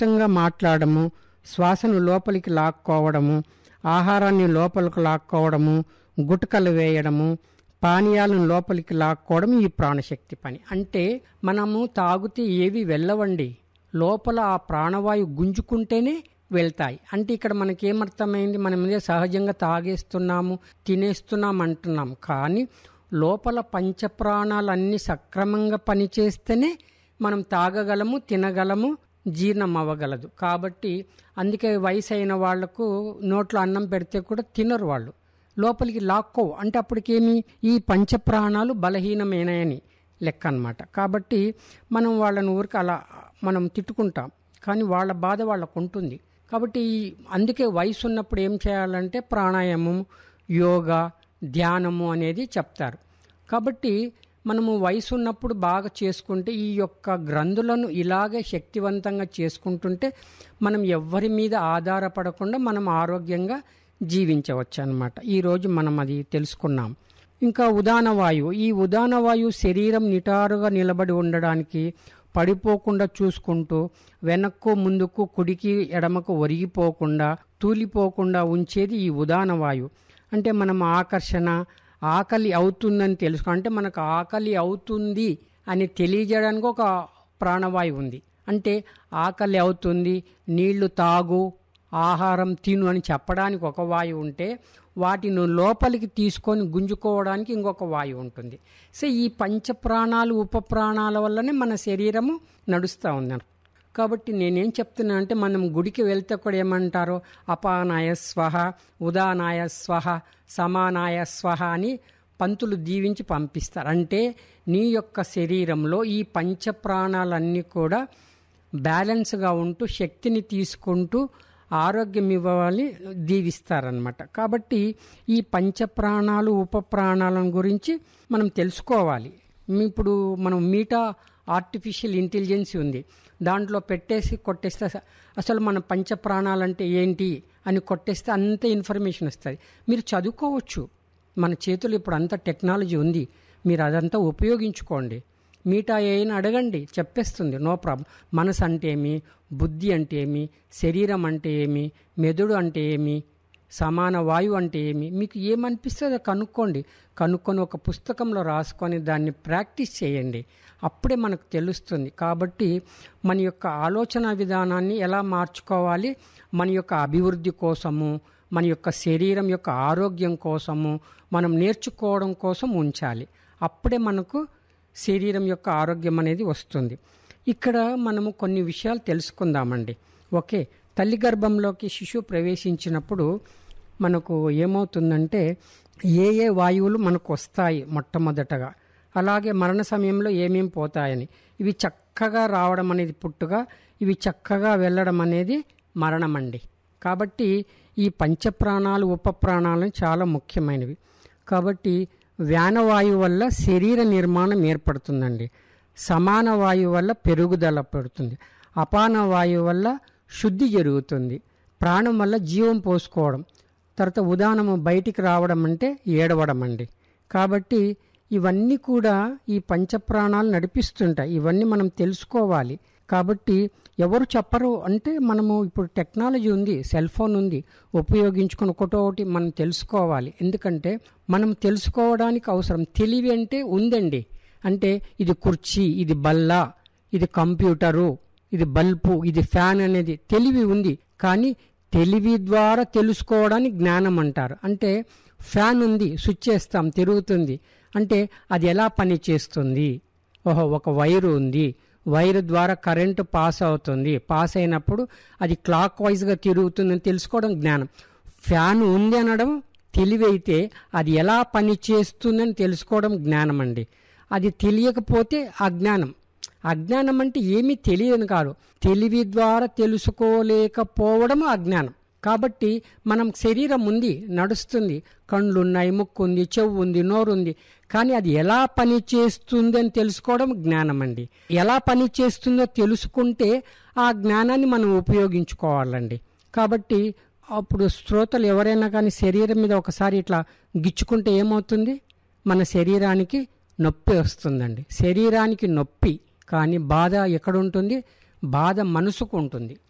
స్పష్టంగా మాట్లాడము శ్వాసను లోపలికి లాక్కోవడము ఆహారాన్ని లోపలికి లాక్కోవడము గుటకలు వేయడము పానీయాలను లోపలికి లాక్కోవడం ఈ ప్రాణశక్తి పని అంటే మనము తాగితే ఏవి వెళ్ళవండి లోపల ఆ ప్రాణవాయు గుంజుకుంటేనే వెళ్తాయి అంటే ఇక్కడ మనకి ఏమర్థమైంది మనం ఇదే సహజంగా తాగేస్తున్నాము తినేస్తున్నాం అంటున్నాం కానీ లోపల పంచప్రాణాలన్నీ సక్రమంగా పనిచేస్తేనే మనం తాగగలము తినగలము జీర్ణం అవ్వగలదు కాబట్టి అందుకే వయసు అయిన వాళ్లకు నోట్లో అన్నం పెడితే కూడా తినరు వాళ్ళు లోపలికి లాక్కోవు అంటే అప్పటికేమి ఈ పంచప్రాణాలు బలహీనమైనాయని లెక్క అన్నమాట కాబట్టి మనం వాళ్ళని ఊరికి అలా మనం తిట్టుకుంటాం కానీ వాళ్ళ బాధ వాళ్ళకు ఉంటుంది కాబట్టి అందుకే వయసు ఉన్నప్పుడు ఏం చేయాలంటే ప్రాణాయామం యోగా ధ్యానము అనేది చెప్తారు కాబట్టి మనము వయసు ఉన్నప్పుడు బాగా చేసుకుంటే ఈ యొక్క గ్రంథులను ఇలాగే శక్తివంతంగా చేసుకుంటుంటే మనం ఎవ్వరి మీద ఆధారపడకుండా మనం ఆరోగ్యంగా జీవించవచ్చు అనమాట ఈరోజు మనం అది తెలుసుకున్నాం ఇంకా ఉదాన వాయువు ఈ ఉదాన వాయువు శరీరం నిటారుగా నిలబడి ఉండడానికి పడిపోకుండా చూసుకుంటూ వెనక్కు ముందుకు కుడికి ఎడమకు ఒరిగిపోకుండా తూలిపోకుండా ఉంచేది ఈ ఉదాన వాయువు అంటే మనం ఆకర్షణ ఆకలి అవుతుందని తెలుసుకో అంటే మనకు ఆకలి అవుతుంది అని తెలియజేయడానికి ఒక ప్రాణవాయువు ఉంది అంటే ఆకలి అవుతుంది నీళ్లు తాగు ఆహారం తిను అని చెప్పడానికి ఒక వాయువు ఉంటే వాటిని లోపలికి తీసుకొని గుంజుకోవడానికి ఇంకొక వాయువు ఉంటుంది సో ఈ పంచప్రాణాలు ఉపప్రాణాల వల్లనే మన శరీరము నడుస్తూ ఉన్నారు కాబట్టి నేనేం చెప్తున్నా అంటే మనం గుడికి వెళ్తే కూడా ఏమంటారు అపానాయ స్వహ ఉదానాయ స్వహ సమానాయ స్వహ అని పంతులు దీవించి పంపిస్తారు అంటే నీ యొక్క శరీరంలో ఈ పంచప్రాణాలన్నీ కూడా బ్యాలెన్స్గా ఉంటూ శక్తిని తీసుకుంటూ ఆరోగ్యం ఇవ్వాలి దీవిస్తారనమాట కాబట్టి ఈ పంచప్రాణాలు ఉపప్రాణాలను గురించి మనం తెలుసుకోవాలి ఇప్పుడు మనం మీటా ఆర్టిఫిషియల్ ఇంటెలిజెన్స్ ఉంది దాంట్లో పెట్టేసి కొట్టేస్తే అసలు మన పంచప్రాణాలంటే ఏంటి అని కొట్టేస్తే అంత ఇన్ఫర్మేషన్ వస్తుంది మీరు చదువుకోవచ్చు మన చేతులు ఇప్పుడు అంత టెక్నాలజీ ఉంది మీరు అదంతా ఉపయోగించుకోండి మీటా ఏమైనా అడగండి చెప్పేస్తుంది నో ప్రాబ్లం మనసు అంటే ఏమి బుద్ధి అంటే ఏమి శరీరం అంటే ఏమి మెదడు అంటే ఏమి సమాన వాయువు అంటే ఏమి మీకు ఏమనిపిస్తుందో కనుక్కోండి కనుక్కొని ఒక పుస్తకంలో రాసుకొని దాన్ని ప్రాక్టీస్ చేయండి అప్పుడే మనకు తెలుస్తుంది కాబట్టి మన యొక్క ఆలోచన విధానాన్ని ఎలా మార్చుకోవాలి మన యొక్క అభివృద్ధి కోసము మన యొక్క శరీరం యొక్క ఆరోగ్యం కోసము మనం నేర్చుకోవడం కోసం ఉంచాలి అప్పుడే మనకు శరీరం యొక్క ఆరోగ్యం అనేది వస్తుంది ఇక్కడ మనము కొన్ని విషయాలు తెలుసుకుందామండి ఓకే తల్లి గర్భంలోకి శిశువు ప్రవేశించినప్పుడు మనకు ఏమవుతుందంటే ఏ ఏ వాయువులు మనకు వస్తాయి మొట్టమొదటగా అలాగే మరణ సమయంలో ఏమేం పోతాయని ఇవి చక్కగా రావడం అనేది పుట్టుగా ఇవి చక్కగా వెళ్ళడం అనేది మరణం అండి కాబట్టి ఈ పంచప్రాణాలు ఉపప్రాణాలు చాలా ముఖ్యమైనవి కాబట్టి వ్యానవాయువు వల్ల శరీర నిర్మాణం ఏర్పడుతుందండి సమాన వాయువు వల్ల పెరుగుదల పడుతుంది అపాన వాయువు వల్ల శుద్ధి జరుగుతుంది ప్రాణం వల్ల జీవం పోసుకోవడం తర్వాత ఉదాహరణము బయటికి రావడం అంటే ఏడవడం అండి కాబట్టి ఇవన్నీ కూడా ఈ పంచప్రాణాలు నడిపిస్తుంటాయి ఇవన్నీ మనం తెలుసుకోవాలి కాబట్టి ఎవరు చెప్పరు అంటే మనము ఇప్పుడు టెక్నాలజీ ఉంది సెల్ ఫోన్ ఉంది ఉపయోగించుకుని ఒకటొకటి మనం తెలుసుకోవాలి ఎందుకంటే మనం తెలుసుకోవడానికి అవసరం తెలివి అంటే ఉందండి అంటే ఇది కుర్చీ ఇది బల్ల ఇది కంప్యూటరు ఇది బల్బు ఇది ఫ్యాన్ అనేది తెలివి ఉంది కానీ తెలివి ద్వారా తెలుసుకోవడానికి జ్ఞానం అంటారు అంటే ఫ్యాన్ ఉంది స్విచ్ చేస్తాం తిరుగుతుంది అంటే అది ఎలా పని చేస్తుంది ఓహో ఒక వైరు ఉంది వైర్ ద్వారా కరెంటు పాస్ అవుతుంది పాస్ అయినప్పుడు అది క్లాక్ వైజ్గా తిరుగుతుందని తెలుసుకోవడం జ్ఞానం ఫ్యాన్ ఉంది అనడం తెలివి అయితే అది ఎలా పని చేస్తుందని తెలుసుకోవడం జ్ఞానం అండి అది తెలియకపోతే అజ్ఞానం అజ్ఞానం అంటే ఏమీ తెలియని కాదు తెలివి ద్వారా తెలుసుకోలేకపోవడం అజ్ఞానం కాబట్టి మనం శరీరం ఉంది నడుస్తుంది కళ్ళు ఉన్నాయి ముక్కు ఉంది చెవు ఉంది నోరు ఉంది కానీ అది ఎలా పని చేస్తుంది అని తెలుసుకోవడం జ్ఞానం అండి ఎలా పని చేస్తుందో తెలుసుకుంటే ఆ జ్ఞానాన్ని మనం ఉపయోగించుకోవాలండి కాబట్టి అప్పుడు శ్రోతలు ఎవరైనా కానీ శరీరం మీద ఒకసారి ఇట్లా గిచ్చుకుంటే ఏమవుతుంది మన శరీరానికి నొప్పి వస్తుందండి శరీరానికి నొప్పి కానీ బాధ ఎక్కడ ఉంటుంది బాధ మనసుకు ఉంటుంది